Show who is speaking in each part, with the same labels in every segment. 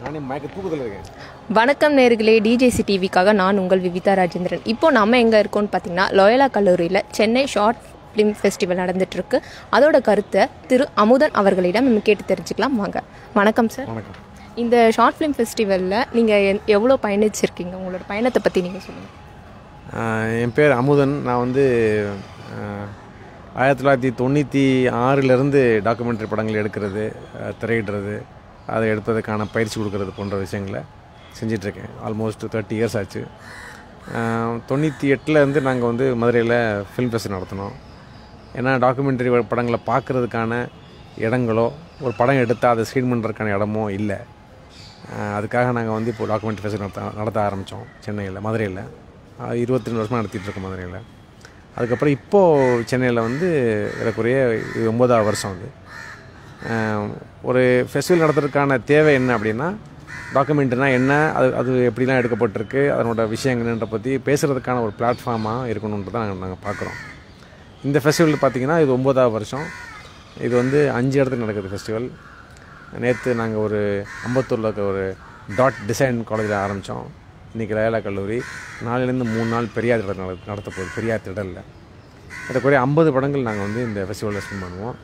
Speaker 1: நானே மயக்க தூக்கத்தில் இருக்கேன்
Speaker 2: வணக்கம் நேர்களே டிஜேசி டிவிக்காக நான் உங்கள் விவிதா ராஜேந்திரன் இப்போ நம்ம எங்கே இருக்கோம்னு பார்த்தீங்கன்னா லோயலா கல்லூரியில் சென்னை ஷார்ட் ஃபிலிம் ஃபெஸ்டிவல் நடந்துட்டு இருக்கு அதோட கருத்தை திரு அமுதன் அவர்களிடம் நம்ம கேட்டு தெரிஞ்சுக்கலாம் வாங்க வணக்கம் சார்
Speaker 1: வணக்கம்
Speaker 2: இந்த ஷார்ட் ஃபிலிம் ஃபெஸ்டிவலில் நீங்கள் எவ்வளோ பயணிச்சிருக்கீங்க உங்களோட பயணத்தை பற்றி நீங்கள் சொல்லுங்கள்
Speaker 1: ஆஹ் என் பேர் அமுதன் நான் வந்து ஆஹ், ஆயிரத்தி தொள்ளாயிரத்தி தொண்ணூற்றி ஆறிலிருந்து டாக்குமெண்ட்ரி படங்கள் எடுக்கிறது ஆஹ், திரையிடுறது அதை எடுப்பதற்கான பயிற்சி கொடுக்கறது போன்ற விஷயங்களை செஞ்சிட்ருக்கேன் ஆல்மோஸ்ட் தேர்ட்டி இயர்ஸ் ஆச்சு ஆஹ், தொண்ணூற்றி எட்டுலேருந்து நாங்கள் வந்து மதுரையில் ஃபிலிம் ஃபெஸ்ட் நடத்தினோம் ஏன்னா டாக்குமெண்ட்ரி படங்களை பார்க்குறதுக்கான இடங்களோ ஒரு படம் எடுத்தால் அதை ஸ்க்ரீன் பண்ணுறதுக்கான இடமோ இல்லை ஆஹ் அதுக்காக நாங்கள் வந்து இப்போ டாக்குமெண்ட்ரி ஃபெஸ்ட் நடத்த நடத்த ஆரம்பித்தோம் சென்னையில் மதுரையில் இருபத்தி ரெண்டு வருஷமாக நடத்திட்டு இருக்கோம் மதுரையில் அதுக்கப்புறம் இப்போது சென்னையில் வந்து ஏறக்குறைய இது ஒம்பதாவது வருஷம் அது ஆஹ் ஒரு ஃபெஸ்டிவல் நடத்துறதுக்கான தேவை என்ன அப்படின்னா டாக்குமெண்ட்னா என்ன அது அது எப்படிலாம் எடுக்கப்பட்டிருக்கு அதனோட விஷயங்கள்ன்ற பற்றி பேசுகிறதுக்கான ஒரு பிளாட்ஃபார்மாக இருக்கணுன்றது தான் நாங்கள் நாங்கள் பார்க்குறோம் இந்த ஃபெஸ்டிவல் பார்த்தீங்கன்னா இது ஒம்பதாவது வருஷம் இது வந்து அஞ்சு இடத்துக்கு நடக்குது ஃபெஸ்டிவல் நேற்று நாங்கள் ஒரு அம்பத்தூரில் இருக்க ஒரு டாட் டிசைன் காலேஜில் ஆரம்பித்தோம் இன்றைக்கி லயலா கல்லூரி நாளையிலேருந்து மூணு நாள் பெரியார் திடல் நட நடத்த போகுது பெரியார் திடலில் ஏறக்குறைய ஐம்பது படங்கள் நாங்கள் வந்து இந்த ஃபெஸ்டிவலில் ஸ்பெண்ட் பண்ணுவோம்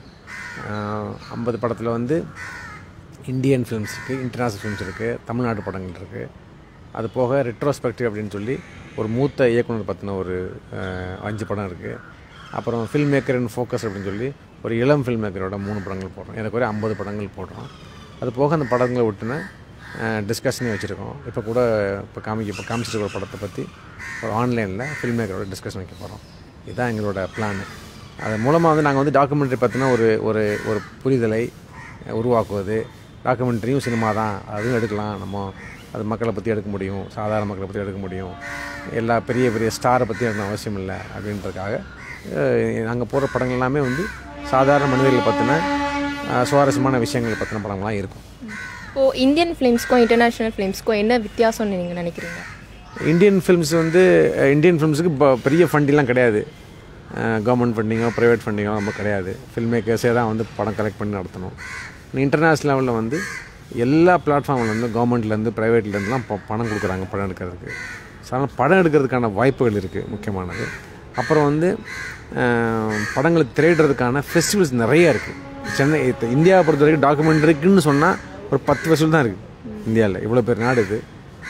Speaker 1: ஐம்பது படத்தில் வந்து இந்தியன் ஃபிலிம்ஸ் இருக்குது இன்டர்நேஷ்னல் ஃபிலிம்ஸ் இருக்குது தமிழ்நாட்டு படங்கள் இருக்குது அது போக ரெட்ரோஸ்பெக்டிவ் அப்படின்னு சொல்லி ஒரு மூத்த இயக்குனர் பற்றின ஒரு அஹ், அஞ்சு படம் இருக்குது அப்புறம் ஃபில்ம் மேக்கர் அண்ட் ஃபோக்கஸ் அப்படின்னு சொல்லி ஒரு இளம் ஃபில்ம் மேக்கரோட மூணு படங்கள் போடுறோம் எனக்கு ஒரு ஐம்பது படங்கள் போடுறோம் அது போக அந்த படங்களை விட்டுன டிஸ்கஷனே வச்சுருக்கோம் இப்போ கூட இப்போ காமிக்க இப்போ காமிச்சிட்டு ஒரு படத்தை பற்றி ஒரு ஆன்லைனில் ஃபில்ம் மேக்கரோட டிஸ்கஷன் வைக்க போகிறோம் இதுதான் எங்களோட பிளான் அது மூலமாக வந்து நாங்கள் வந்து டாக்குமெண்ட்ரி பற்றின ஒரு ஒரு ஒரு புரிதலை உருவாக்குவது டாக்குமெண்ட்ரியும் சினிமா தான் அதுவும் எடுக்கலாம் நம்ம அது மக்களை பற்றி எடுக்க முடியும் சாதாரண மக்களை பற்றி எடுக்க முடியும் எல்லா பெரிய பெரிய ஸ்டாரை பற்றி எடுக்கணும் அவசியம் இல்லை அப்படின்றதுக்காக நாங்கள் போடுற படங்கள் எல்லாமே வந்து சாதாரண மனிதர்களை பற்றின அஹ், சுவாரஸ்யமான விஷயங்கள் பற்றின படங்கள்லாம் இருக்கும்
Speaker 2: இப்போது இந்தியன் ஃபிலிம்ஸ்க்கும் இன்டர்நேஷ்னல் ஃபிலிம்ஸ்க்கும் என்ன வித்தியாசம்னு நீங்கள் நினைக்கிறீங்க
Speaker 1: இந்தியன் ஃபிலிம்ஸ் வந்து அஹ், இந்தியன் ஃபிலிம்ஸுக்கு இப்போ பெரிய ஃபண்டிங்லாம் கிடையாது கவர்மெண்ட் ஃபண்டிங்கோ ப்ரைவேட் ஃபண்டிங்கோ நம்ம கிடையாது ஃபில்ம் மேக்கர்ஸே தான் வந்து படம் கலெக்ட் பண்ணி நடத்தணும் இன்டர்நேஷ்னல் லெவலில் வந்து எல்லா பிளாட்ஃபார்ம்லேருந்து கவர்மெண்ட்லேருந்து ப்ரைவேட்லேருந்துலாம் இப்போ பணம் கொடுக்குறாங்க படம் எடுக்கிறதுக்கு ஸோ அதனால் படம் எடுக்கிறதுக்கான வாய்ப்புகள் இருக்குது முக்கியமானது அப்புறம் வந்து அஹ், படங்களை திரையிடுறதுக்கான ஃபெஸ்டிவல்ஸ் நிறைய இருக்குது சென்னை இப்போ இந்தியாவை பொறுத்த வரைக்கும் டாக்குமெண்ட்ரிக்குன்னு சொன்னால் ஒரு பத்து ஃபெஸ்டிவல் தான் இருக்குது இந்தியாவில் இவ்வளோ பெரிய நாடு இது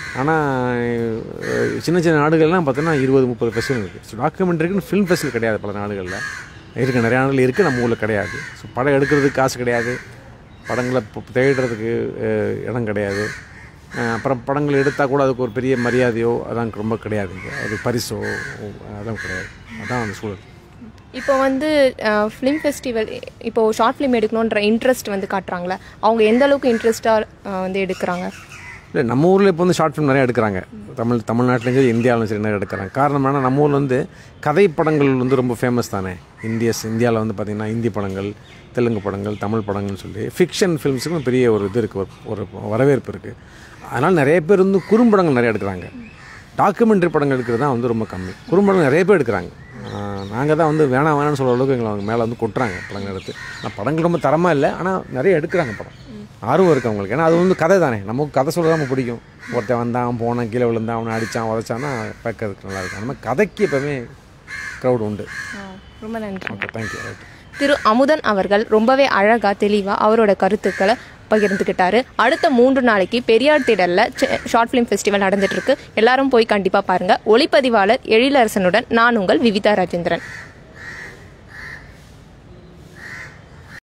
Speaker 1: ஆனால் சின்ன சின்ன நாடுகள்லாம் பார்த்தோன்னா இருபது முப்பது ஃபெஸ்டிவல் இருக்குது ஸோ டாக்குமெண்ட்ரிக்குன்னு ஃபிலிம் ஃபெஸ்டிவல் கிடையாது பல நாடுகளில் இருக்குது நிறைய நாடுகள் இருக்குது நம்ம ஊரில் கிடையாது ஸோ படம் எடுக்கிறதுக்கு காசு கிடையாது படங்களை இப்போ தேடுறதுக்கு அஹ், இடம் கிடையாது அஹ், அப்புறம் படங்கள் எடுத்தால் கூட அதுக்கு ஒரு பெரிய மரியாதையோ அதான் ரொம்ப கிடையாது இங்க. அது பரிசோ அதான் கிடையாது அதான் அந்த சூழல்
Speaker 2: இப்போ வந்து ஃபிலிம் ஃபெஸ்டிவல் இப்போ ஷார்ட் ஃபிலிம் எடுக்கணுன்ற இன்ட்ரெஸ்ட் வந்து காட்டுறாங்களே அவங்க எந்த அளவுக்கு இன்ட்ரெஸ்டாக வந்து எடுக்கிறாங்க
Speaker 1: இல்லை நம்ம ஊரில் இப்போ வந்து ஷார்ட் ஃபிலிம் நிறைய எடுக்கிறாங்க தமிழ் தமிழ்நாட்டிலும் சரி இந்தியாவிலும் சரி நிறைய எடுக்கிறாங்க காரணம் என்னன்னா நம்ம ஊரில் வந்து கதை படங்கள் வந்து ரொம்ப ஃபேமஸ் தானே இந்தியஸ் இந்தியாவில் வந்து பார்த்திங்கன்னா ஹிந்தி படங்கள் தெலுங்கு படங்கள் தமிழ் படங்கள்னு சொல்லி ஃபிக்ஷன் ஃபிலிம்ஸுக்கும் பெரிய ஒரு இது இருக்குது ஒரு ஒரு வரவேற்பு இருக்குது அதனால் நிறைய பேர் வந்து குறும்படங்கள் நிறைய எடுக்கிறாங்க டாக்குமெண்ட்ரி படங்கள் எடுக்கிறது தான் வந்து ரொம்ப கம்மி குறும்படம் நிறைய பேர் எடுக்கிறாங்க நாங்கள் தான் வந்து வேணாம் வேணாம்னு சொல்கிற அளவுக்கு எங்களை அவங்க மேலே வந்து கொட்டுறாங்க படங்கள் எடுத்து ஆனால் படங்கள் ரொம்ப தரமாக இல்லை ஆனால் நிறைய எடுக்கிறாங்க படம் ஆர்வம் இருக்குது அவங்களுக்கு ஏன்னா அது வந்து கதை தானே நமக்கு கதை சொல்ல நம்ம பிடிக்கும் ஒருத்தன் வந்தான் போனான் கீழே விழுந்தான் அவனை அடித்தான் உதச்சான்னா பார்க்கறதுக்கு நல்லா இருக்கும் அந்த மாதிரி கதைக்கு எப்போவுமே க்ரௌட் உண்டு
Speaker 2: ரொம்ப நன்றி
Speaker 1: okay thank you right
Speaker 2: Thiru Amudhan அவர்கள் ரொம்பவே அழகாக தெளிவாக அவரோட கருத்துக்களை பகிர்ந்துக்கிட்டாரு அடுத்த மூன்று நாளைக்கு பெரியார் திடலில் ஷார்ட் ஃபிலிம் ஃபெஸ்டிவல் நடந்துட்டு இருக்கு எல்லாரும் போய் கண்டிப்பாக பாருங்க ஒளிப்பதிவாளர் எழிலரசனுடன் நான் உங்கள் விவிதா ராஜேந்திரன்